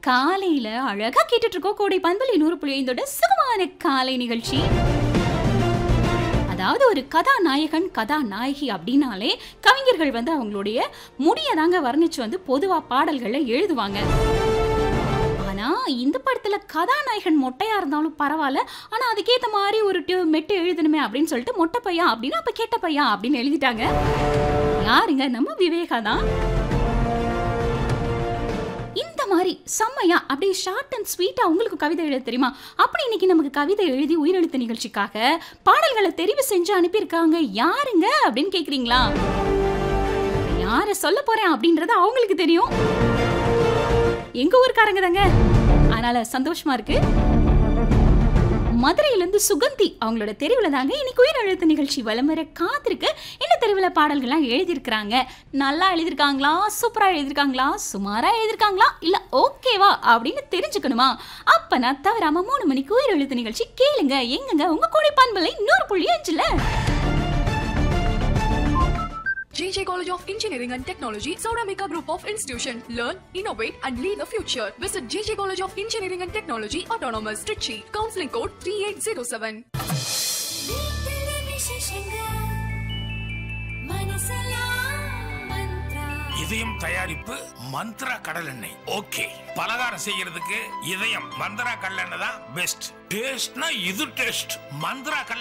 காலையில அழகா கேட்டுட்டு இருக்கோம் கோடை பண்பலி நூறு புள்ளி ஐந்தோட சுகமான காலை நிகழ்ச்சி அதாவது ஒரு கதாநாயகன் கதாநாயகி அப்படின்னாலே கவிஞர்கள் வந்து அவங்களுடைய முடியை தாங்க வர்ணிச்சு வந்து பொதுவா பாடல்களை எழுதுவாங்க ஆனா இந்த படத்துல கதாநாயகன் மொட்டையா இருந்தாலும் பரவாயில்ல ஆனா அதுக்கேத்த மாதிரி ஒரு டு- மெட்டு எழுதணுமே அப்படின்னு சொல்லிட்டு மொட்டை பையன் அப்படின்னு அப்ப கெட்ட பையன் அப்படின்னு எழுதிட்டாங்க யாருங்க நம்ம விவேகா தான் இந்த மாதிரி செம்மையா அப்படியே ஷார்ட் அண்ட் ஸ்வீட்டா உங்களுக்கு கவிதை எழுத தெரியுமா அப்படி இன்னைக்கு நமக்கு கவிதை எழுதி உயிரெழுத்து நிகழ்ச்சிக்காக பாடல்களை தெரிவு செஞ்சு அனுப்பியிருக்காங்க யாருங்க அப்படின்னு கேக்குறீங்களா யாரை சொல்ல போறேன் அப்படின்றது அவங்களுக்கு தெரியும் எங்க ஊர்க்காரங்க தாங்க அதனால சந்தோஷமா இருக்கு மதுரையிலேருந்து சுகந்தி அவங்களோட தெருவில் தாங்க இன்னைக்கு உயிர் எழுத்து நிகழ்ச்சி வலம் வர காத்திருக்கு இந்த தெருவில் பாடல்கள்லாம் எழுதியிருக்கிறாங்க நல்லா எழுதியிருக்காங்களா சூப்பராக எழுதியிருக்காங்களா சுமாராக எழுதியிருக்காங்களா இல்லை ஓகேவா அப்படின்னு தெரிஞ்சுக்கணுமா அப்போ நான் தவறாம மூணு மணிக்கு உயிர் எழுத்து நிகழ்ச்சி கேளுங்க எங்கங்க உங்க கோடை பண்பலை நூறு புள்ளி அஞ்சுல JJ College of Engineering and Technology, Sauramika Group of Institution. Learn, innovate, and lead the future. Visit JJ College of Engineering and Technology, Autonomous, Trichy. Counseling code 3807. வீட்டிலே விசேஷங்க மனசெல்லாம் மந்த்ரா இதயம் தயாரிப்பு மந்த்ரா கடல் எண்ணெய் ஓகே பலகாரம் செய்யறதுக்கு இதயம் மந்த்ரா கடல் எண்ணெய் தான் பெஸ்ட் டேஸ்ட்னா இது டேஸ்ட் மந்த்ரா கடல்